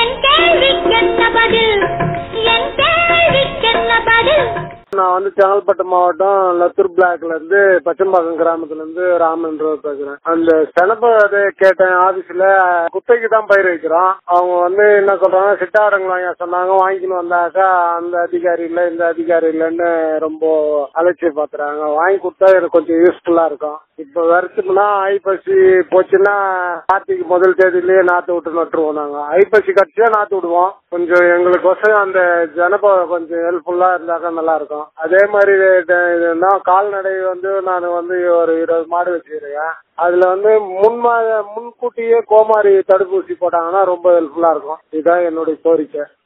என் கேள்விக்கென்ன பதில் என் கேள்விக்கென்ன பதில் நான் வந்து செங்கல்பட்டு மாவட்டம் லத்தூர் பிளாக்ல இருந்து பச்சம்பாக்கம் கிராமத்துல இருந்து ராமன் ரோட் பேசுறேன் அந்த செனப்ப அதை கேட்டேன் ஆபீஸ்ல குத்தைக்கு தான் பயிர் வைக்கிறோம் அவங்க வந்து என்ன சொல்றாங்க சிட்டாடங்கள் வாங்க சொன்னாங்க வாங்கிக்கணும் வந்தாக்கா அந்த அதிகாரி இல்ல இந்த அதிகாரி இல்லைன்னு ரொம்ப அலட்சியம் பாத்துறாங்க வாங்கி கொடுத்தா எனக்கு கொஞ்சம் யூஸ்ஃபுல்லா இருக்கும் இப்ப வருஷம்னா ஐப்பசி போச்சுன்னா கார்த்திகை முதல் தேதியிலேயே நாத்து விட்டு நட்டுருவோம் நாங்க ஐப்பசி கட்சியா நாத்து விடுவோம் கொஞ்சம் எங்களுக்கோசம் அந்த ஜனப கொஞ்சம் ஹெல்ப்ஃபுல்லா இருந்தாக்கா நல்லா இருக்கும் அதே மாதிரி இது- இதுன்னா கால்நடை வந்து நான் வந்து ஒரு இருபது மாடு வச்சுக்கிறேன் அதுல வந்து முன்மா முன்கூட்டியே கோமாரி தடுப்பூசி போட்டாங்கன்னா ரொம்ப ஹெல்ப்ஃபுல்லா இருக்கும் இதுதான் என்னுடைய கோரிக்கை